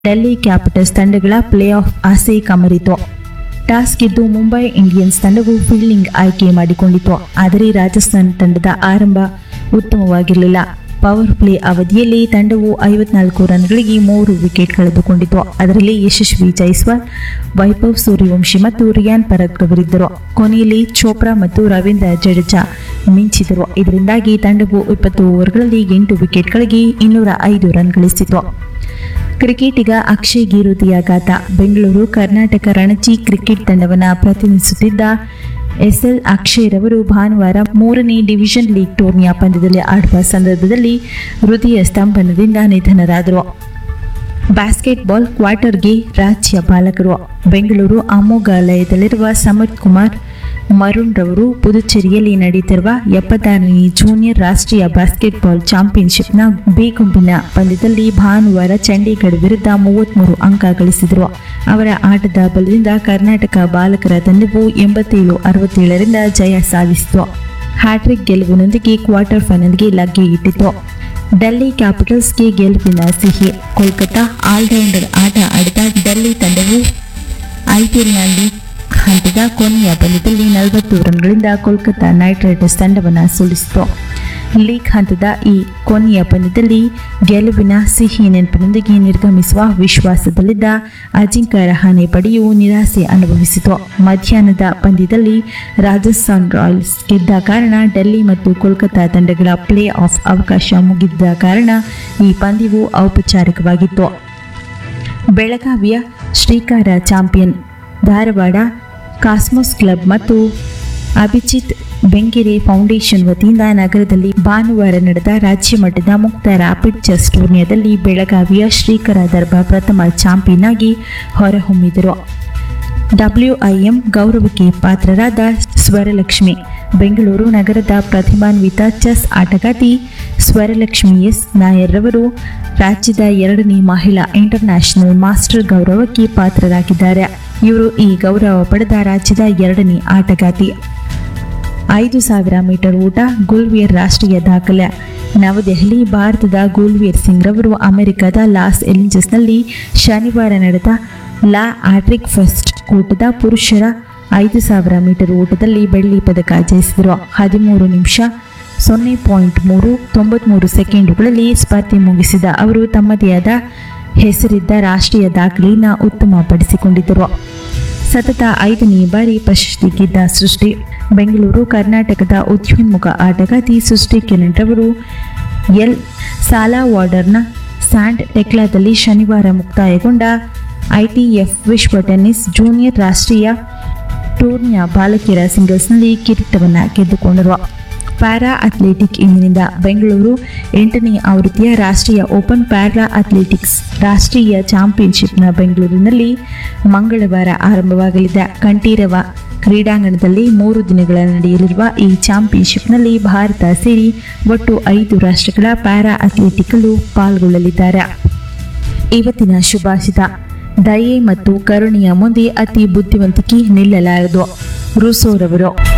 Delhi Capitals ತಂಡಗಳ play off ಆಸೆ ಕಮರಿತು ಟಾಸ್ ಗೆದ್ದು ಮುಂಬೈ ಇಂಡಿಯನ್ಸ್ ತಂಡವು ಫೀಲ್ಡಿಂಗ್ ಆಯ್ಕೆ ಮಾಡಿಕೊಂಡಿತು ಆದರೆ ರಾಜಸ್ಥಾನ್ ತಂಡದ ಆರಂಭ ಉತ್ತಮವಾಗಿರಲಿಲ್ಲ ಪವರ್ ಪ್ಲೇ ಅವಧಿಯಲ್ಲಿ ತಂಡವು ಐವತ್ನಾಲ್ಕು ರನ್ಗಳಿಗೆ ಮೂರು ವಿಕೆಟ್ ಕಳೆದುಕೊಂಡಿತು ಅದರಲ್ಲಿ ಯಶಸ್ವಿ ಜೈಸ್ವಾಲ್ ವೈಭವ್ ಸೂರ್ಯವಂಶಿ ಮತ್ತು ರಿಯಾನ್ ಪರಗ್ ರವರಿದ್ದರು ಕೊನೆಯಲ್ಲಿ ಚೋಪ್ರಾ ಮತ್ತು ರವೀಂದ್ರ ಜಡೇಜಾ ಮಿಂಚಿದರು ಇದರಿಂದಾಗಿ ತಂಡವು ಇಪ್ಪತ್ತು ಓವರ್ಗಳಲ್ಲಿ ಎಂಟು ವಿಕೆಟ್ಗಳಿಗೆ ಇನ್ನೂರ ಐದು ರನ್ ಗಳಿಸಿತು ಕ್ರಿಕೆಟಿಗ ಅಕ್ಷಯ್ ಗಿರುತಿಯ ಗಾತ ಬೆಂಗಳೂರು ಕರ್ನಾಟಕ ರಣಜಿ ಕ್ರಿಕೆಟ್ ತಂಡವನ್ನು ಪ್ರತಿನಿಧಿಸುತ್ತಿದ್ದ ಎಸ್ಎಲ್ ಅಕ್ಷಯ್ ರವರು ಭಾನುವಾರ ಮೂರನೇ ಡಿವಿಷನ್ ಲೀಗ್ ಟೂರ್ನಿಯ ಪಂದ್ಯದಲ್ಲಿ ಆಡುವ ಸಂದರ್ಭದಲ್ಲಿ ಹೃದಯ ಸ್ತಂಭನದಿಂದ ನಿಧನರಾದರು ಬಾಸ್ಕೆಟ್ಬಾಲ್ ಕ್ವಾರ್ಟರ್ಗೆ ರಾಜ್ಯ ಬಾಲಕರು ಬೆಂಗಳೂರು ಅಮೋಘಾಲಯದಲ್ಲಿರುವ ಸಮರ್ಥ್ ಕುಮಾರ್ ಮರುಣ್ ರವರು ಪುದುಚೇರಿಯಲ್ಲಿ ನಡೆಯುತ್ತಿರುವ ಎಪ್ಪತ್ತಾರನೇ ಜೂನಿಯರ್ ರಾಷ್ಟ್ರೀಯ ಬಾಸ್ಕೆಟ್ಬಾಲ್ ಚಾಂಪಿಯನ್ಶಿಪ್ನ ಬಿ ಗುಂಪಿನ ಪಂದ್ಯದಲ್ಲಿ ಭಾನುವಾರ ಚಂಡೀಗಢ ವಿರುದ್ಧ ಮೂವತ್ತ್ಮೂರು ಅಂಕ ಗಳಿಸಿದರು ಅವರ ಆಟದ ಬಲದಿಂದ ಕರ್ನಾಟಕ ಬಾಲಕರ ತಂಡವು ಎಂಬತ್ತೇಳು ಅರವತ್ತೇಳರಿಂದ ಜಯ ಸಾಧಿಸಿತು ಹ್ಯಾಟ್ರಿಕ್ ಗೆಲುವಿನೊಂದಿಗೆ ಕ್ವಾರ್ಟರ್ ಫೈನಲ್ಗೆ ಲಗ್ಗೆ ಇಟ್ಟಿತು ಡೆಲ್ಲಿ ಕ್ಯಾಪಿಟಲ್ಸ್ಗೆ ಗೆಲುವಿನ ಸಿಹಿ ಕೋಲ್ಕತಾ ಆಲ್ರೌಂಡರ್ ಆಟ ಆಡಿದ ಡೆಲ್ಲಿ ತಂಡವು ಐಪಿಎಲ್ನಲ್ಲಿ ಹಂತದ ಕೊನೆಯ ಪಂದ್ಯದಲ್ಲಿ ನಲವತ್ತು ರನ್ಗಳಿಂದ ಕೋಲ್ಕತಾ ನೈಟ್ ರೈಡರ್ಸ್ ತಂಡವನ್ನು ಸೋಲಿಸಿತು ಲೀಗ್ ಹಂತದ ಈ ಕೊನೆಯ ಪಂದ್ಯದಲ್ಲಿ ಗೆಲುವಿನ ಸಿಹಿ ನೆನಪಿನೊಂದಿಗೆ ನಿರ್ಗಮಿಸುವ ವಿಶ್ವಾಸದಲ್ಲಿದ್ದ ಅಜಿಂಕ್ಯ ರಹಾನೆ ಪಡೆಯು ನಿರಾಸೆ ಅನುಭವಿಸಿತು ಮಧ್ಯಾಹ್ನದ ಪಂದ್ಯದಲ್ಲಿ ರಾಜಸ್ಥಾನ್ ರಾಯಲ್ಸ್ ಗೆದ್ದ ಕಾರಣ ಡೆಲ್ಲಿ ಮತ್ತು ಕೋಲ್ಕತಾ ತಂಡಗಳ ಪ್ಲೇ ಆಫ್ ಅವಕಾಶ ಮುಗಿದ ಕಾರಣ ಈ ಪಂದ್ಯವು ಔಪಚಾರಿಕವಾಗಿತ್ತು ಬೆಳಗಾವಿಯ ಶ್ರೀಕಾರ ಚಾಂಪಿಯನ್ ಧಾರವಾಡ ಕಾಸ್ಮೋಸ್ ಕ್ಲಬ್ ಮತ್ತು ಅಭಿಜಿತ್ ಬೆಂಗೆರೆ ಫೌಂಡೇಶನ್ ವತಿಯಿಂದ ನಗರದಲ್ಲಿ ಭಾನುವಾರ ನಡೆದ ರಾಜ್ಯ ಮಟ್ಟದ ಮುಕ್ತ ರ್ಯಾಪಿಡ್ ಚೆಸ್ ಟೂರ್ನಿಯಲ್ಲಿ ಬೆಳಗಾವಿಯ ಶ್ರೀಕರ ದರ್ಬಾ ಪ್ರಥಮ ಚಾಂಪಿಯನ್ ಆಗಿ ಹೊರಹೊಮ್ಮಿದರು ಡಬ್ಲ್ಯೂಐಎಂ ಗೌರವಕ್ಕೆ ಪಾತ್ರರಾದ ಸ್ವರಲಕ್ಷ್ಮಿ ಬೆಂಗಳೂರು ನಗರದ ಪ್ರತಿಭಾನ್ವಿತ ಚೆಸ್ ಆಟಗಾತಿ ಸ್ವರಲಕ್ಷ್ಮಿ ಎಸ್ ನಾಯರ್ರವರು ರಾಜ್ಯದ ಎರಡನೇ ಮಹಿಳಾ ಇಂಟರ್ನ್ಯಾಷನಲ್ ಮಾಸ್ಟರ್ ಗೌರವಕ್ಕೆ ಪಾತ್ರರಾಗಿದ್ದಾರೆ ಇವರು ಈ ಗೌರವ ಪಡೆದ ರಾಜ್ಯದ ಎರಡನೇ ಆಟಗಾತಿ ಐದು ಸಾವಿರ ಮೀಟರ್ ಓಟ ಗುಲ್ವಿಯರ್ ರಾಷ್ಟ್ರೀಯ ದಾಖಲೆ ನವದೆಹಲಿ ಭಾರತದ ಗುಲ್ವಿಯರ್ ಸಿಂಗ್ ರವರು ಅಮೆರಿಕದ ಲಾಸ್ ಏಂಜಲ್ಸ್ನಲ್ಲಿ ಶನಿವಾರ ನಡೆದ ಲಾ ಆಟ್ರಿಕ್ ಫಸ್ಟ್ ಕೂಟದ ಪುರುಷರ ಐದು ಸಾವಿರ ಮೀಟರ್ ಓಟದಲ್ಲಿ ಬೆಳ್ಳಿ ಪದಕ ಜಯಿಸಿದರು ಹದಿಮೂರು ನಿಮಿಷ ಸೊನ್ನೆ ಪಾಯಿಂಟ್ ಮೂರು ತೊಂಬತ್ಮೂರು ಸೆಕೆಂಡುಗಳಲ್ಲಿ ಸ್ಪರ್ಧೆ ಮುಗಿಸಿದ ಅವರು ತಮ್ಮದೇ ಆದ ಹೆಸರಿದ್ದ ರಾಷ್ಟ್ರೀಯ ದಾಖಲೆಯನ್ನು ಉತ್ತಮಪಡಿಸಿಕೊಂಡಿದ್ದರು ಸತತ ಐದನೇ ಬಾರಿ ಪ್ರಶಸ್ತಿ ಗೆದ್ದ ಸೃಷ್ಟಿ ಬೆಂಗಳೂರು ಕರ್ನಾಟಕದ ಉದ್ಯೋನ್ಮುಖ ಆಟಗಾತಿ ಸೃಷ್ಟಿ ಕಿರಣ್ ರವರು ಎಲ್ ಸಾಲಾ ವಾರ್ಡರ್ನ ಸ್ಯಾಂಡ್ ಟೆಕ್ಲಾದಲ್ಲಿ ಶನಿವಾರ ಮುಕ್ತಾಯಗೊಂಡ ಐಟಿಎಫ್ ವಿಶ್ವ ಟೆನ್ನಿಸ್ ಜೂನಿಯರ್ ರಾಷ್ಟ್ರೀಯ ಟೂರ್ನಿಯ ಬಾಲಕಿಯರ ಸಿಂಗಲ್ಸ್ನಲ್ಲಿ ಕಿರೀಟವನ್ನು ಗೆದ್ದುಕೊಂಡರು ಪ್ಯಾರಾ ಅಥ್ಲೆಟಿಕ್ ಇಂದಿನಿಂದ ಬೆಂಗಳೂರು ಎಂಟನೇ ಆವೃತ್ತಿಯ ರಾಷ್ಟ್ರೀಯ ಓಪನ್ ಪ್ಯಾರಾ ಅಥ್ಲೆಟಿಕ್ಸ್ ರಾಷ್ಟ್ರೀಯ ಚಾಂಪಿಯನ್ಶಿಪ್ನ ಬೆಂಗಳೂರಿನಲ್ಲಿ ಮಂಗಳವಾರ ಆರಂಭವಾಗಲಿದೆ ಕಂಠೀರವ ಕ್ರೀಡಾಂಗಣದಲ್ಲಿ ಮೂರು ದಿನಗಳ ನಡೆಯಲಿರುವ ಈ ಚಾಂಪಿಯನ್ಶಿಪ್ನಲ್ಲಿ ಭಾರತ ಸೇರಿ ಒಟ್ಟು ಐದು ರಾಷ್ಟ್ರಗಳ ಪ್ಯಾರಾ ಅಥ್ಲೆಟಿಕ್ಗಳು ಪಾಲ್ಗೊಳ್ಳಲಿದ್ದಾರೆ ಇವತ್ತಿನ ಶುಭಾಷಿತ ದಯೆ ಮತ್ತು ಕರುಣೆಯ ಮುಂದೆ ಅತಿ ಬುದ್ಧಿವಂತಿಕೆ ನಿಲ್ಲಲಾರದು ರೂಸೋರವರು